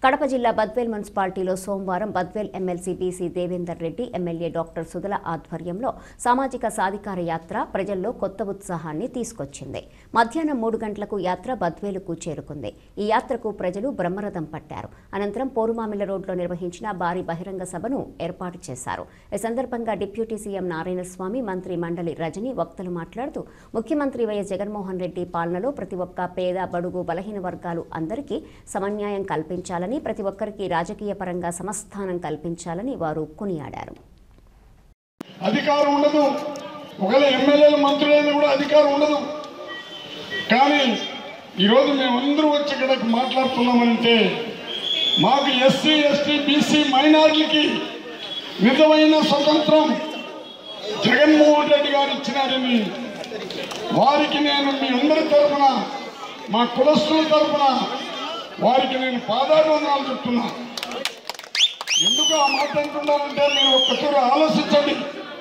కడప జిల్లా బద్వేల్ మున్సిపాలిటీలో సోమవారం Badvel MLC BC Devender Reddy MLA doctor సుధల ఆధ్వర్యంలో సామాజిక సాధికార యాత్ర ప్రజల్లో కొత్త ఉత్సాహాన్ని తీసుకొచ్చింది మధ్యాహ్నం మూడు గంటలకు యాత్ర బద్వేలుకు చేరుకుంది ఈ యాత్రకు ప్రజలు బ్రహ్మరథం పట్టారు అనంతరం పోరుమామిల రోడ్లో నిర్వహించిన భారీ బహిరంగ సభను ఏర్పాటు చేశారు ఈ సందర్భంగా డిప్యూటీ సీఎం నారాయణస్వామి మంత్రి మండలి రజని వక్తలు మాట్లాడుతూ ముఖ్యమంత్రి వైఎస్ జగన్మోహన్ రెడ్డి పాలనలో ప్రతి ఒక్క పేద బడుగు బలహీన వర్గాలు అందరికీ సమన్యాయం కల్పించాలని ప్రతి ఒక్కరికి రాజకీయ పరంగా సమస్థానం కల్పించాలని వారు కొనియాడారు అధికారం ఉండదు ఒకవేళ ఎమ్మెల్యేలు మంత్రులైనా కూడా అధికారం ఉండదు కానీ ఈరోజు మేమందరూ వచ్చి ఇక్కడికి మాట్లాడుతున్నామంటే మాకు ఎస్సీ ఎస్టీ బీసీ మైనార్టీలకి నిజమైన స్వతంత్రం జగన్మోహన్ రెడ్డి గారు ఇచ్చినారని వారికి నేను మీ అందరి తరఫున మా కులస్తుల తరఫున వారికి నేను పాదాభివందనాలు చెప్తున్నా ఎందుకు ఆ మాట అంటున్నానంటే మీరు ఒక్కసారి ఆలోచించండి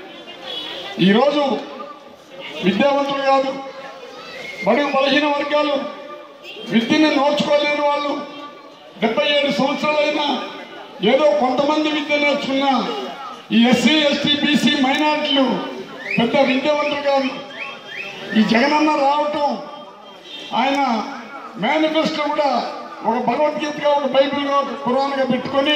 ఈరోజు విద్యావంతులు కాదు బడుగు బలహీన వర్గాలు విద్యను నోచుకోలేని వాళ్ళు డెబ్బై ఏడు సంవత్సరాలైనా ఏదో కొంతమంది విద్య నేర్చుకున్న ఈ ఎస్సీ ఎస్టీ బీసీ మైనార్టీలు పెద్ద విద్యావంతులు కాదు ఈ జగనన్న రావటం ఆయన మేనిఫెస్టో కూడా ఒక భగవద్గీతగా ఒక బైబిల్గా ఒక ఖురాన్గా పెట్టుకొని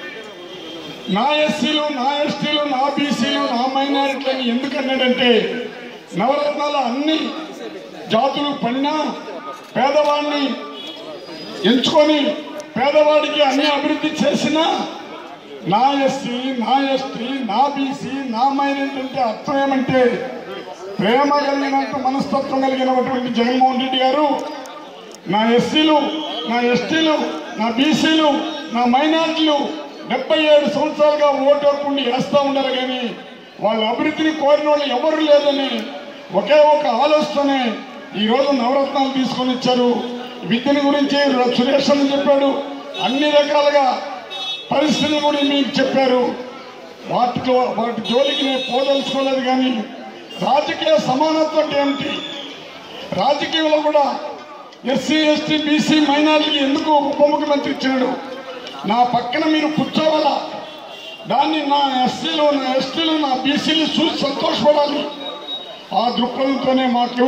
నా ఎస్సీలు నా ఎస్టీలు నా బీసీలు నా మైనారిటీలని ఎందుకు అన్నాడంటే నవరత్నాల అన్ని జాతులు పడినా పేదవాడిని ఎంచుకొని పేదవాడికి అన్ని అభివృద్ధి చేసినా నా ఎస్సీ నా ఎస్టీ నా బీసీ నా మైనారిటీ అంటే అర్థం ఏమంటే ప్రేమ కలిగినట్టు మనస్తత్వం కలిగినటువంటి జగన్మోహన్ రెడ్డి గారు నా ఎస్సీలు నా ఎస్టీలు నా బీసీలు నా మైనార్టీలు డెబ్బై ఏడు సంవత్సరాలుగా ఓటు హక్కుండి వేస్తూ ఉండాలి కానీ వాళ్ళ అభివృద్ధిని కోరిన వాళ్ళు ఎవరు లేదని ఒకే ఒక ఆలోచనే ఈరోజు నవరత్నాలు తీసుకొని వచ్చారు విద్యను గురించి సురేష్ అని చెప్పాడు అన్ని రకాలుగా పరిస్థితులు కూడా మీకు చెప్పారు వాటిలో వాటి జోలికి నేను పోదలుచుకోలేదు కానీ రాజకీయ సమానత్వం అంటే ఏమిటి రాజకీయంలో కూడా ఎస్సీ ఎస్టీ బీసీ మైనార్టీకి ఎందుకు ఉప ముఖ్యమంత్రి ఇచ్చినాడు నా పక్కన మీరు కూర్చోవాలా దాన్ని నా ఎస్సీలు నా ఎస్టీలు నా బీసీలు చూసి సంతోషపడాలి ఆ దృక్పథంతోనే మాకు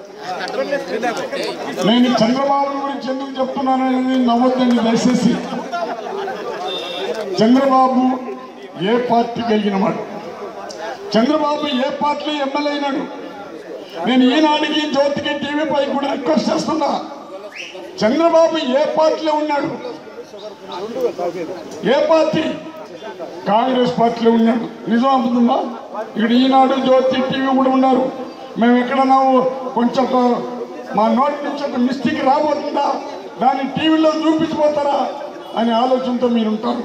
నేను చంద్రబాబు గురించి ఎందుకు చెప్తున్నానని నవ్వద్దండి దయచేసి చంద్రబాబు ఏ పార్టీ కలిగిన వాడు చంద్రబాబు ఏ పార్టీ ఎమ్మెల్యే అయినాడు నేను ఈనాటికి జ్యోతికి టీవీపై కూడా రిక్వెస్ట్ చేస్తున్నా చంద్రబాబు ఏ పార్టీలో ఉన్నాడు ఏ పార్టీ కాంగ్రెస్ పార్టీలో ఉన్నాడు నిజం అవుతుందా ఇక్కడ ఈనాడు జ్యోతి టీవీ కూడా ఉన్నారు మేము ఎక్కడన్నా కొంచెం ఒక- మా నోటి నుంచి ఒక మిస్టేక్ రాబోతుందా దాన్ని టీవీలో చూపించిపోతారా అనే ఆలోచనతో మీరు ఉంటారు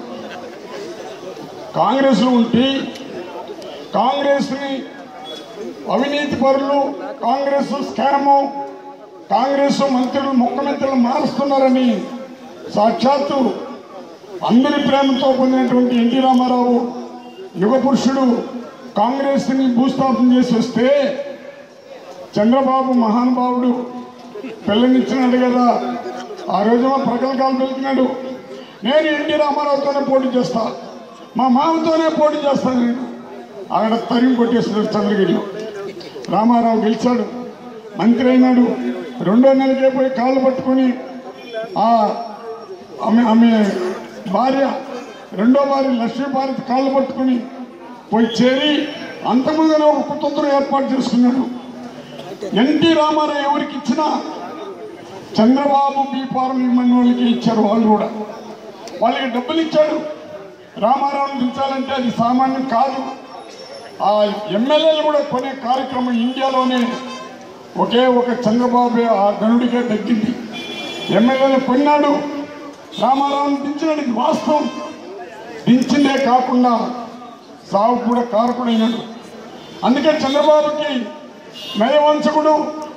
కాంగ్రెస్లో ఉంటే కాంగ్రెస్ని అవినీతి పరులు కాంగ్రెస్ స్కాము కాంగ్రెస్ మంత్రులు ముఖ్యమంత్రులు మారుస్తున్నారని సాక్షాత్తు అందరి ప్రేమతో పొందినటువంటి ఎన్టీ రామారావు యుగ పురుషుడు కాంగ్రెస్ని భూస్థాపన చేసి వస్తే చంద్రబాబు మహానుభావుడు పిల్లనిచ్చినాడు కదా ఆ రోజు మా ప్రకల్కాలు వెళ్తున్నాడు నేను ఎన్టీ రామారావుతోనే పోటీ చేస్తా మా మామతోనే పోటీ చేస్తాను నేను అక్కడ తరిమి కొట్టేస్తున్నాడు చంద్రగిరిలో రామారావు గెలిచాడు మంత్రి అయినాడు రెండో నెలకే పోయి కాళ్ళు పట్టుకొని ఆ ఆమె ఆమె భార్య రెండో భార్య లక్ష్మీ భారత్ కాళ్ళు పట్టుకొని పోయి చేరి అంతకుముందునే ఒక కుతంత్రం ఏర్పాటు చేసుకున్నాడు ఎన్టీ రామారావు ఎవరికి ఇచ్చినా చంద్రబాబు బీ ఫారం ఇమ్మని వాళ్ళకి ఇచ్చారు వాళ్ళు కూడా వాళ్ళకి డబ్బులు ఇచ్చాడు రామారావుని దించాలంటే అది సామాన్యం కాదు ఆ ఎమ్మెల్యేలు కూడా కొనే కార్యక్రమం ఇండియాలోనే ఒకే ఒక చంద్రబాబు ఆ గనుడికే తగ్గింది ఎమ్మెల్యేలు కొన్నాడు రామారావుని దించినాడు ఇది వాస్తవం దించిందే కాకుండా సాగు కూడా కారకుడైనాడు అందుకే చంద్రబాబుకి నయవంశకుడు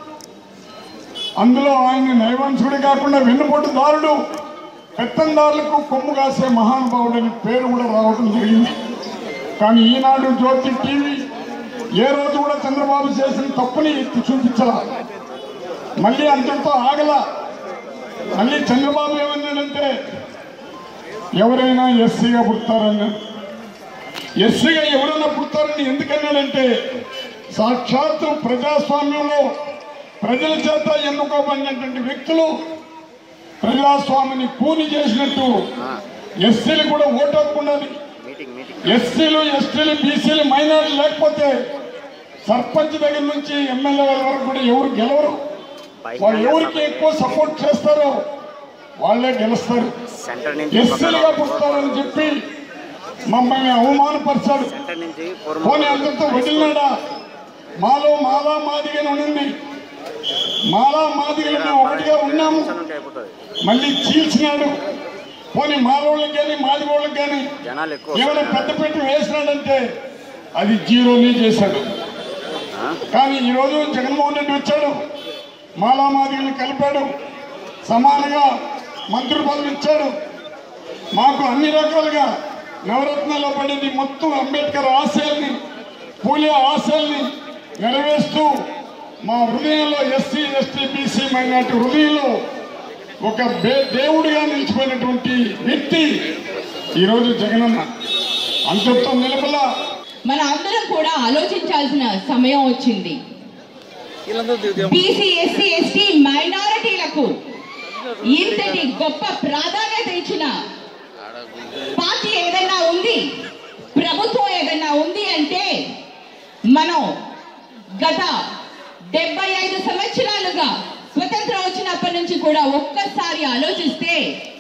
అందులో ఆయన నయవంశకుడు కాకుండా వెన్నుపోటుదారుడు పెత్తందారులకు కొమ్ము కాసే మహానుభావుడని పేరు కూడా రావడం జరిగింది కానీ ఈనాడు జ్యోతి టీవీ ఏ రోజు కూడా చంద్రబాబు చేసిన తప్పుని ఎత్తి చూపించలా మళ్ళీ అంతటితో ఆగల మళ్ళీ చంద్రబాబు ఏమన్నాడంటే ఎవరైనా ఎస్సీగా పుడతారన్నారు ఎస్సీగా ఎవరైనా పుడతారని ఎందుకన్నాడంటే సాక్షాత్తు ప్రజాస్వామ్యంలో ప్రజల చేత ఎన్నుకోబడినటువంటి వ్యక్తులు ప్రజాస్వామిని కూని చేసినట్టు ఎస్సీలు కూడా ఓటు హక్కు ఉండాలి మీటింగ్ మీటింగ్ ఎస్సీలు ఎస్టీలు బీసీలు మైనార్టీ లేకపోతే సర్పంచ్ దగ్గర నుంచి ఎమ్మెల్యే వరకు కూడా ఎవరు గెలవరు వాళ్ళు ఎవరికి ఎక్కువ సపోర్ట్ చేస్తారో వాళ్ళే గెలుస్తారు సెంటర్ నుంచి ఎస్సీలుగా పుడతారని చెప్పి మమ్మల్ని అవమానపరిచాడు సెంటర్ నుంచి పోనీ అంతతో వదిలినాడా మాలో మాలా మాదిగా ఉండింది మాలా మాదిగా మేము ఒకటిగా ఉన్నాము ఉంటే అయిపోతుంది మళ్ళీ చీల్చినాడు పోనీ మాలోళ్ళకి కానీ మాదిగోళ్ళకి కానీ జనాలు ఎక్కువ ఏమైనా పెద్ద పెట్టి వేసినాడంటే అది జీరోని చేశాడు ఆ? కానీ ఈరోజు జగన్మోహన్ రెడ్డి వచ్చాడు మాలామాదిగల్ని కలిపాడు సమానంగా మంత్రి పదవి ఇచ్చాడు మాకు అన్ని రకాలుగా నవరత్నాల్లో పడేది మొత్తం అంబేద్కర్ ఆశయాల్ని పూలే ఆశయాల్ని నెరవేరుస్తూ మా హృదయంలో ఎస్సీ ఎస్టీ బీసీ మైనార్టీ హృదయంలో ఒక బే దేవుడిగా నిలిచిపోయినటువంటి వ్యక్తి ఈరోజు జగనన్న అంతటితో నిలబలా మన అందరం కూడా ఆలోచించాల్సిన సమయం వచ్చింది బీసీ ఎస్సీ ఎస్టీ మైనారిటీలకు ఇంతటి గొప్ప ప్రాధాన్యత ఇచ్చిన పార్టీ ఏదైనా ఉంది ప్రభుత్వం ఏదైనా ఉంది అంటే మనం గత డెబ్బై ఐదు సంవత్సరాలుగా స్వతంత్రం వచ్చినప్పటి నుంచి కూడా ఒక్కసారి ఆలోచిస్తే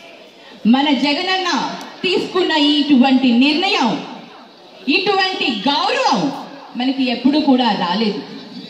మన జగనన్న తీసుకున్న ఇటువంటి నిర్ణయం ఇటువంటి గౌరవం మనకి ఎప్పుడు కూడా రాలేదు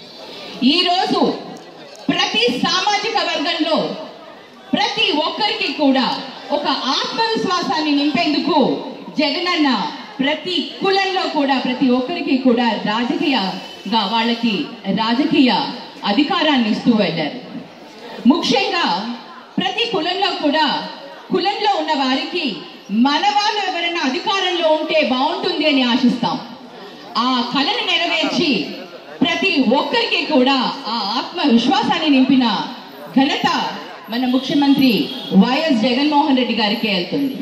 ఈరోజు ప్రతి సామాజిక వర్గంలో ప్రతి ఒక్కరికి కూడా ఒక ఆత్మవిశ్వాసాన్ని నింపేందుకు జగనన్న ప్రతి కులంలో కూడా ప్రతి ఒక్కరికి కూడా రాజకీయంగా వాళ్ళకి రాజకీయ అధికారాన్ని ఇస్తూ వెళ్ళారు ముఖ్యంగా ప్రతి కులంలో కూడా కులంలో ఉన్న వారికి మన వాళ్ళు ఎవరైనా అధికారంలో ఉంటే బాగుంటుంది అని ఆశిస్తాం ఆ కళను నెరవేర్చి ప్రతి ఒక్కరికి కూడా ఆ ఆత్మవిశ్వాసాన్ని నింపిన ఘనత మన ముఖ్యమంత్రి వైఎస్ జగన్మోహన్ రెడ్డి గారికి వెళ్తుంది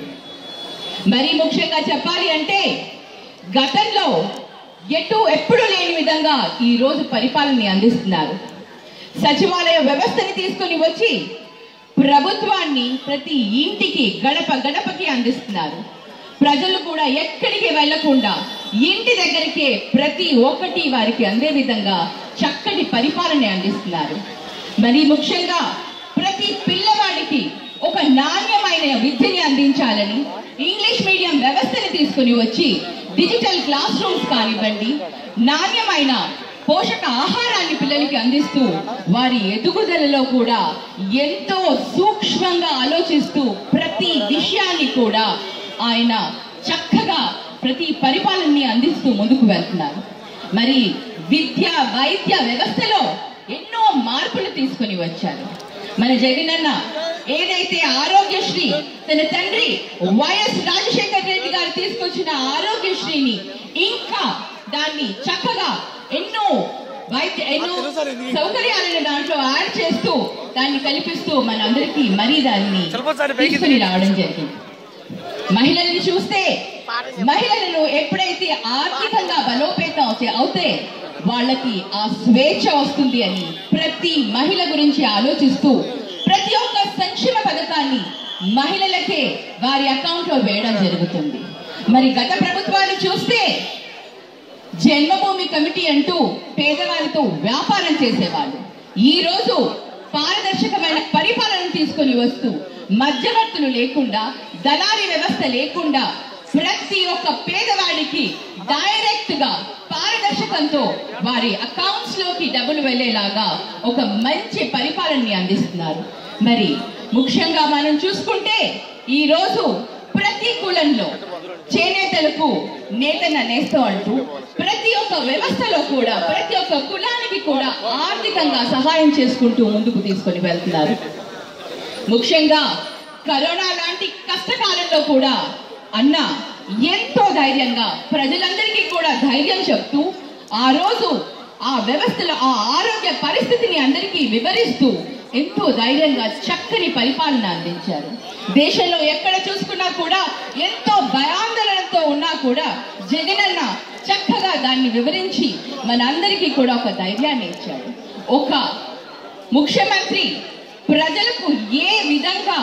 మరీ ముఖ్యంగా చెప్పాలి అంటే గతంలో ఎటు ఎప్పుడు లేని విధంగా ఈ రోజు పరిపాలనని అందిస్తున్నారు సచివాలయ వ్యవస్థని తీసుకొని వచ్చి ప్రభుత్వాన్ని ప్రతి ఇంటికి గడప గడపకి అందిస్తున్నారు ప్రజలు కూడా ఎక్కడికి వెళ్లకుండా ఇంటి దగ్గరికే ప్రతి ఒక్కటి వారికి అందే విధంగా చక్కటి పరిపాలన అందిస్తున్నారు మరి ముఖ్యంగా ప్రతి పిల్లవాడికి ఒక నాణ్యమైన విద్యని అందించాలని ఇంగ్లీష్ మీడియం వ్యవస్థని తీసుకుని వచ్చి డిజిటల్ క్లాస్ రూమ్స్ కానివ్వండి నాణ్యమైన పోషక ఆహారాన్ని పిల్లలకి అందిస్తూ వారి ఎదుగుదలలో కూడా ఎంతో సూక్ష్మంగా ఆలోచిస్తూ ప్రతి విషయాన్ని కూడా ఆయన చక్కగా ప్రతి పరిపాలనని అందిస్తూ ముందుకు వెళ్తున్నారు మరి విద్య వైద్య వ్యవస్థలో ఎన్నో మార్పులు తీసుకొని వచ్చారు మన జగనన్న ఏదైతే ఆరోగ్యశ్రీ తన తండ్రి వైఎస్ రాజశేఖర రెడ్డి గారు తీసుకొచ్చిన ఆరోగ్యశ్రీని ఇంకా దాన్ని చక్కగా ఎన్నో వైద్య ఎన్నో సౌకర్యాలను దాంట్లో యాడ్ చేస్తూ దాన్ని కల్పిస్తూ మనందరికీ మరీ దాన్ని తీసుకుని రావడం జరిగింది మహిళల్ని చూస్తే మహిళలను ఎప్పుడైతే ఆర్థికంగా బలోపేతం అవుతే అవుతే వాళ్ళకి ఆ స్వేచ్ఛ వస్తుంది అని ప్రతి మహిళ గురించి ఆలోచిస్తూ ప్రతి ఒక్క సంక్షేమ పథకాన్ని మహిళలకే వారి అకౌంట్ లో వేయడం జరుగుతుంది మరి గత ప్రభుత్వాలు చూస్తే జన్మభూమి కమిటీ అంటూ పేదవారితో వ్యాపారం చేసేవాళ్ళు ఈ రోజు పారదర్శకమైన పరిపాలన తీసుకొని వస్తూ మధ్యవర్తులు లేకుండా దళారీ వ్యవస్థ లేకుండా ప్రతి ఒక్క పేదవాడికి డైరెక్ట్ గా పారదర్శకంతో వారి అకౌంట్స్ లోకి డబ్బులు వెళ్ళేలాగా ఒక మంచి పరిపాలనని అందిస్తున్నారు మరి ముఖ్యంగా మనం చూసుకుంటే ఈ రోజు ప్రతి కులంలో చేనేతలకు నేతన్న నేస్తం అంటూ ప్రతి ఒక్క వ్యవస్థలో కూడా ప్రతి ఒక్క కులానికి కూడా ఆర్థికంగా సహాయం చేసుకుంటూ ముందుకు తీసుకొని వెళ్తున్నారు ముఖ్యంగా కరోనా లాంటి కష్టకాలంలో కూడా అన్న ఎంతో ధైర్యంగా ప్రజలందరికీ కూడా ధైర్యం చెప్తూ ఆ రోజు ఆ వ్యవస్థలో ఆ ఆరోగ్య పరిస్థితిని అందరికీ వివరిస్తూ ఎంతో ధైర్యంగా చక్కని పరిపాలన అందించారు దేశంలో ఎక్కడ చూసుకున్నా కూడా కూడా జగనన్న చక్కగా దాన్ని వివరించి మనందరికీ కూడా ఒక ధైర్యాన్ని ఇచ్చాడు ఒక ముఖ్యమంత్రి ప్రజలకు ఏ విధంగా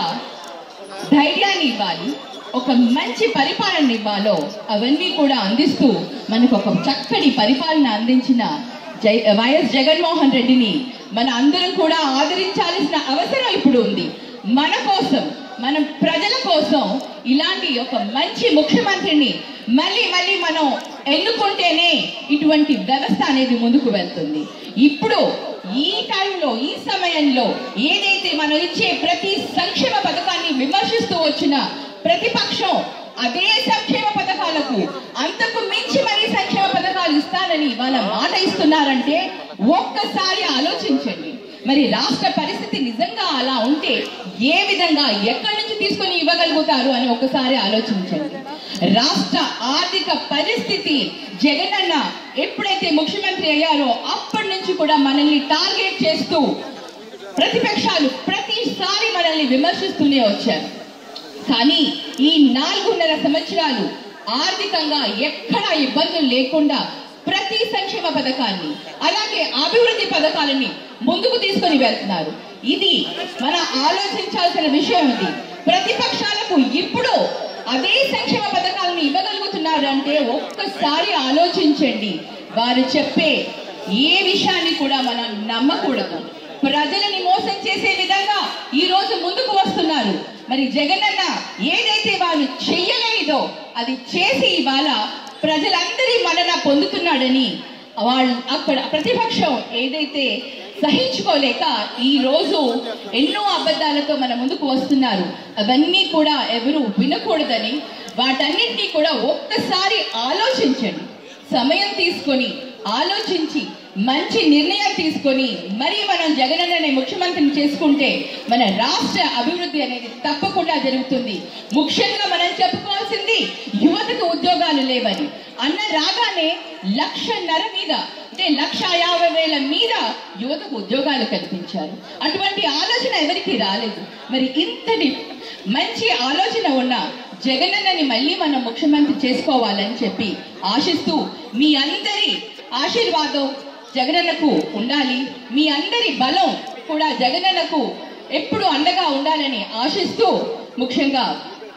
ధైర్యాన్ని ఇవ్వాలి ఒక మంచి పరిపాలన ఇవ్వాలో అవన్నీ కూడా అందిస్తూ మనకు ఒక చక్కటి పరిపాలన అందించిన జై వైఎస్ జగన్మోహన్ రెడ్డిని మన అందరం కూడా ఆదరించాల్సిన అవసరం ఇప్పుడు ఉంది మన కోసం మనం ప్రజల కోసం ఇలాంటి ఒక మంచి ముఖ్యమంత్రిని మళ్ళీ మళ్ళీ మనం ఎన్నుకుంటేనే ఇటువంటి వ్యవస్థ అనేది ముందుకు వెళ్తుంది ఇప్పుడు ఈ టైంలో ఈ సమయంలో ఏదైతే మనం ఇచ్చే ప్రతి సంక్షేమ పథకాన్ని విమర్శిస్తూ వచ్చిన ప్రతిపక్షం అదే సంక్షేమ పథకాలకు అంతకు మించి మరీ సంక్షేమ పథకాలు ఇస్తానని వాళ్ళ మాట ఇస్తున్నారంటే ఒక్కసారి ఆలోచించండి మరి రాష్ట్ర పరిస్థితి నిజంగా అలా ఉంటే ఏ విధంగా ఎక్కడి నుంచి తీసుకొని ఇవ్వగలుగుతారు అని ఒకసారి ఆలోచించండి రాష్ట్ర ఆర్థిక పరిస్థితి జగనన్న ఎప్పుడైతే ముఖ్యమంత్రి అయ్యారో అప్పటి నుంచి కూడా మనల్ని టార్గెట్ చేస్తూ ప్రతిపక్షాలు ప్రతిసారి మనల్ని విమర్శిస్తూనే వచ్చారు కానీ ఈ నాలుగున్నర సంవత్సరాలు ఆర్థికంగా ఎక్కడా ఇబ్బందులు లేకుండా ప్రతి సంక్షేమ పథకాన్ని అలాగే అభివృద్ధి పథకాలని ముందుకు తీసుకొని వెళ్తున్నారు ఇది మన ఆలోచించాల్సిన విషయం ఇది ప్రతిపక్షాలకు ఇప్పుడు అదే సంక్షేమ పథకాలను ఇవ్వగలుగుతున్నారు అంటే ఒక్కసారి ఆలోచించండి వారు చెప్పే ఏ విషయాన్ని కూడా మనం నమ్మకూడదు ప్రజలని మోసం చేసే విధంగా ఈ రోజు ముందుకు వస్తున్నారు మరి జగనన్న ఏదైతే వాళ్ళు చెయ్యలేదో అది చేసి ఇవాళ ప్రజలందరి మన్నన పొందుతున్నాడని వాళ్ళు అక్కడ ప్రతిపక్షం ఏదైతే సహించుకోలేక ఈ రోజు ఎన్నో అబద్ధాలతో మన ముందుకు వస్తున్నారు అవన్నీ కూడా ఎవరు వినకూడదని వాటన్నింటినీ కూడా ఒక్కసారి ఆలోచించండి సమయం తీసుకొని ఆలోచించి మంచి నిర్ణయం తీసుకొని మరి మనం జగనన్నని ముఖ్యమంత్రిని చేసుకుంటే మన రాష్ట్ర అభివృద్ధి అనేది తప్పకుండా జరుగుతుంది ముఖ్యంగా మనం చెప్పుకోవాల్సింది యువతకు ఉద్యోగాలు లేవని అన్న రాగానే లక్షన్నర మీద అంటే లక్ష యాభై వేల మీద యువతకు ఉద్యోగాలు కల్పించారు అటువంటి ఆలోచన ఎవరికి రాలేదు మరి ఇంతటి మంచి ఆలోచన ఉన్న జగనన్నని మళ్ళీ మనం ముఖ్యమంత్రి చేసుకోవాలని చెప్పి ఆశిస్తూ మీ అందరి ఆశీర్వాదం జగనన్నకు ఉండాలి మీ అందరి బలం కూడా జగనన్నకు ఎప్పుడు అండగా ఉండాలని ఆశిస్తూ ముఖ్యంగా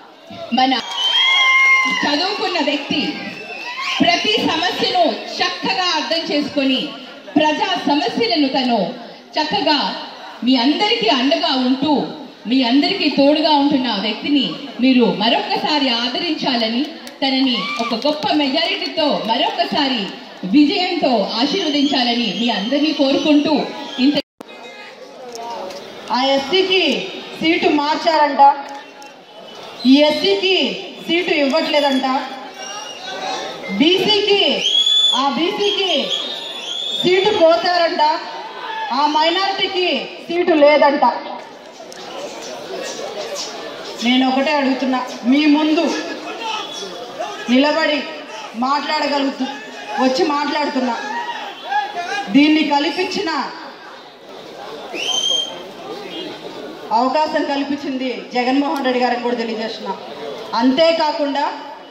మన చదువుకున్న వ్యక్తి ప్రతి సమస్యను చక్కగా అర్థం చేసుకొని ప్రజా సమస్యలను తను చక్కగా మీ అందరికీ అండగా ఉంటూ మీ అందరికీ తోడుగా ఉంటున్న ఆ వ్యక్తిని మీరు మరొకసారి ఆదరించాలని తనని ఒక గొప్ప మెజారిటీతో మరొకసారి విజయంతో ఆశీర్వదించాలని మీ అందరినీ కోరుకుంటూ ఇంత ఆ ఎస్సీకి సీటు మార్చారంట ఈ ఎస్సీకి సీటు ఇవ్వట్లేదంట బీసీకి ఆ బీసీకి సీటు కోసారంట ఆ మైనారిటీకి సీటు లేదంట నేను ఒకటే అడుగుతున్నా మీ ముందు నిలబడి మాట్లాడగలుగుతూ వచ్చి మాట్లాడుతున్నా దీన్ని కల్పించిన అవకాశం కల్పించింది జగన్మోహన్ రెడ్డి గారికి కూడా తెలియజేస్తున్నా అంతేకాకుండా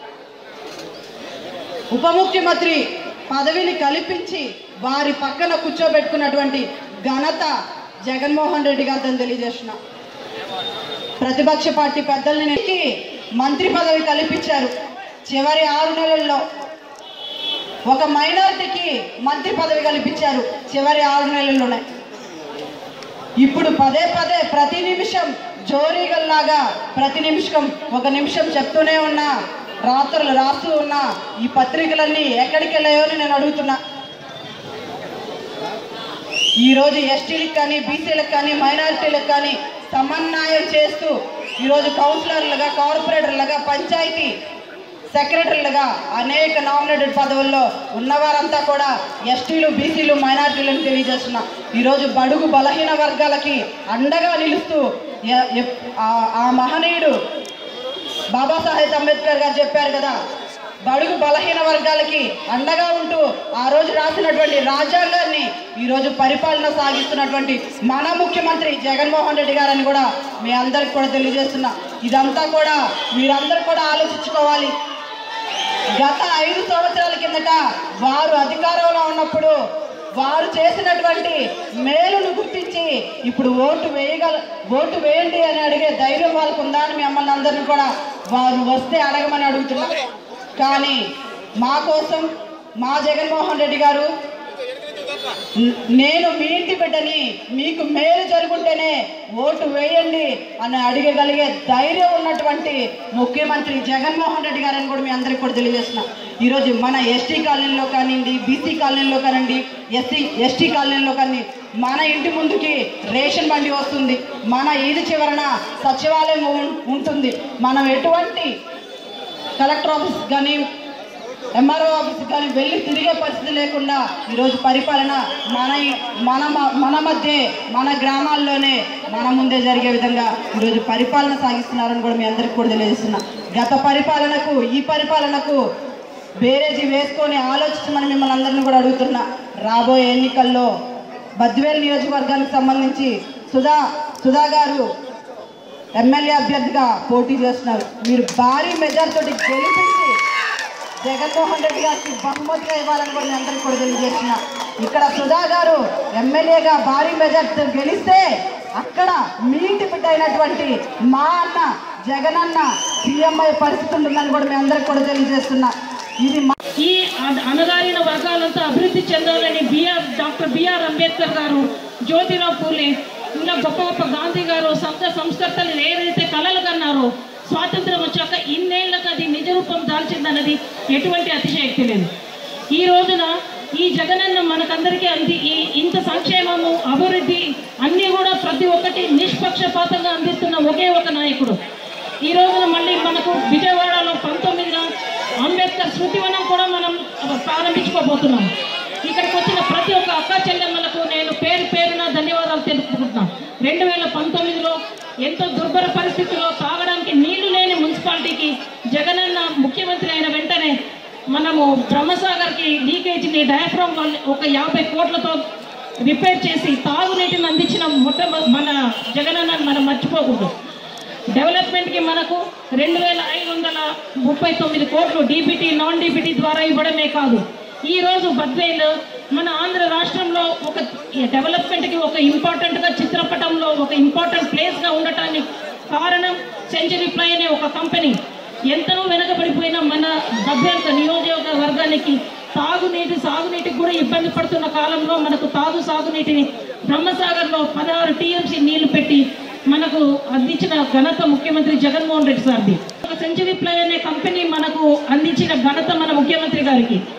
ఉప ముఖ్యమంత్రి పదవిని కల్పించి వారి పక్కన కూర్చోబెట్టుకున్నటువంటి ఘనత జగన్మోహన్ రెడ్డి గారితో తెలియజేస్తున్నా ప్రతిపక్ష పార్టీ పెద్దల్ని మంత్రి పదవి కల్పించారు చివరి ఆరు నెలల్లో ఒక మైనారిటీకి మంత్రి పదవి కల్పించారు చివరి ఆరు నెలల్లోనే ఇప్పుడు పదే పదే ప్రతి నిమిషం జోరీగల్లాగా ప్రతి నిమిషం ఒక నిమిషం చెప్తూనే ఉన్నా రాత్రులు రాస్తూ ఉన్నా ఈ పత్రికలన్నీ ఎక్కడికి వెళ్ళాయో అని నేను అడుగుతున్నా ఈరోజు ఎస్టీలకు కానీ బీసీలకు కానీ మైనారిటీలకు కానీ సమన్వయం చేస్తూ ఈరోజు కౌన్సిలర్లుగా కార్పొరేటర్లుగా పంచాయతీ సెక్రటరీలుగా అనేక నామినేటెడ్ పదవుల్లో ఉన్నవారంతా కూడా ఎస్టీలు బీసీలు మైనార్టీలను తెలియజేస్తున్నా ఈరోజు బడుగు బలహీన వర్గాలకి అండగా నిలుస్తూ ఎ- ఎప్- ఆ- ఆ మహనీయుడు బాబాసాహెబ్ అంబేద్కర్ గారు చెప్పారు కదా బడుగు బలహీన వర్గాలకి అండగా ఉంటూ ఆ రోజు రాసినటువంటి రాజ్యాంగాన్ని ఈరోజు పరిపాలన సాగిస్తున్నటువంటి మన ముఖ్యమంత్రి జగన్మోహన్ రెడ్డి గారని కూడా మీ అందరికి కూడా తెలియజేస్తున్నా ఇదంతా కూడా మీరందరూ కూడా ఆలోచించుకోవాలి గత ఐదు సంవత్సరాల కిందట వారు అధికారంలో ఉన్నప్పుడు వారు చేసినటువంటి మేలును గుర్తించి ఇప్పుడు ఓటు వేయగల ఓటు వేయండి అని అడిగే ధైర్యం వాళ్ళకు ఉందా అని మిమ్మల్ని అందరిని కూడా వారు వస్తే అడగమని అడుగుతున్నా కానీ మా కోసం మా జగన్మోహన్ రెడ్డి గారు న- నేను మీ ఇంటి బిడ్డని మీకు మేలు జరుగుంటేనే ఓటు వేయండి అని అడగగలిగే ధైర్యం ఉన్నటువంటి ముఖ్యమంత్రి జగన్మోహన్ రెడ్డి గారని కూడా మీ అందరికీ కూడా తెలియజేస్తున్నా ఈరోజు మన ఎస్టీ కాలనీలో కానివ్వండి బీసీ కాలనీలో కానివ్వండి ఎస్సీ ఎస్టీ కాలనీలో కానీ మన ఇంటి ముందుకి రేషన్ బండి వస్తుంది మన ఈది చివరన సచివాలయం ఉం- ఉంటుంది మనం ఎటువంటి కలెక్టర్ ఆఫీస్ కానీ ఎంఆర్ఓ ఆఫీస్ కానీ వెళ్ళి తిరిగే పరిస్థితి లేకుండా ఈరోజు పరిపాలన మన మన మ- మన మధ్య మన గ్రామాల్లోనే మన ముందే జరిగే విధంగా ఈరోజు పరిపాలన సాగిస్తున్నారని కూడా మీ అందరికీ కూడా తెలియజేస్తున్నా గత పరిపాలనకు ఈ పరిపాలనకు బేరేజీ వేసుకొని ఆలోచించమని మిమ్మల్ని అందరినీ కూడా అడుగుతున్నా రాబోయే ఎన్నికల్లో బద్వేల్ నియోజకవర్గానికి సంబంధించి సుధా సుధా గారు ఎమ్మెల్యే అభ్యర్థిగా పోటీ చేస్తున్నారు మీరు భారీ మెజార్టీతో గెలిపించి జగన్మోహన్ రెడ్డి గారికి బహుమతిగా ఇవ్వాలని కూడా మీ అందరికీ కూడా తెలియజేస్తున్నా ఇక్కడ సుధా గారు ఎమ్మెల్యేగా భారీ మెజార్టీతో గెలిస్తే అక్కడ మీ ఇంటి బిడ్డ అయినటువంటి మా అన్న జగన్ అన్న సీఎం అయ్యే పరిస్థితి ఉంటుందని కూడా మీ అందరికి కూడా తెలియజేస్తున్నా ఇది మా ఈ అణ- అణగారిన వర్గాలంతా అభివృద్ధి చెందాలని బిఆర్ డాక్టర్ బిఆర్ అంబేద్కర్ గారు జ్యోతిరావు పూలే ఇంకా గొప్ప గొప్ప గాంధీ గారు సంత సంస్కర్తలు ఏదైతే కలలు కన్నారో స్వాతంత్రం వచ్చాక ఇన్నేళ్లకు అది నిజ రూపం దాల్చిందన్నది ఎటువంటి అతిశయక్తి లేదు ఈ రోజున ఈ జగనన్న మనకందరికీ అంది ఈ ఇంత సంక్షేమము అభివృద్ధి అన్నీ కూడా ప్రతి ఒక్కటి నిష్పక్షపాతంగా అందిస్తున్న ఒకే ఒక నాయకుడు ఈ రోజున మళ్ళీ మనకు విజయవాడలో పంతొమ్మిదిన అంబేద్కర్ స్మృతివనం కూడా మనం ప్రారంభించుకోబోతున్నాం ఇక్కడికి వచ్చిన ప్రతి ఒక్క అక్క చెల్లెమ్మలకు నేను పేరు పేరున ధన్యవాదాలు తెలుపుకుంటున్నాను రెండు వేల పంతొమ్మిదిలో ఎంతో దుర్భర పరిస్థితుల్లో తాగడానికి నీళ్లు లేని మున్సిపాలిటీకి జగనన్న ముఖ్యమంత్రి అయిన వెంటనే మనము బ్రహ్మసాగర్కి లీకేజీని డయాఫ్రామ్ వల్ల ఒక యాభై కోట్లతో రిపేర్ చేసి తాగునీటిని అందించిన మొట్ట మన జగనన్న మనం మర్చిపోకూడదు డెవలప్మెంట్కి మనకు రెండు వేల ఐదు వందల ముప్పై తొమ్మిది కోట్లు డీబీటీ నాన్ డీబీటీ ద్వారా ఇవ్వడమే కాదు ఈ రోజు బద్వేల్ మన ఆంధ్ర రాష్ట్రంలో ఒక డెవలప్మెంట్కి ఒక ఇంపార్టెంట్గా చిత్రపటంలో ఒక ఇంపార్టెంట్ ప్లేస్గా ఉండటానికి కారణం సెంచరీ ప్లై అనే ఒక కంపెనీ ఎంతనో వెనకబడిపోయిన మన బద్వేల్ నియోజకవర్గానికి తాగునీటి సాగునీటికి కూడా ఇబ్బంది పడుతున్న కాలంలో మనకు తాగు సాగునీటిని బ్రహ్మసాగర్లో పదహారు టీఎంసీ నీళ్లు పెట్టి మనకు అందించిన ఘనత ముఖ్యమంత్రి జగన్మోహన్ రెడ్డి సార్ది ఒక సెంచరీ ప్లై అనే కంపెనీ మనకు అందించిన ఘనత మన ముఖ్యమంత్రి గారికి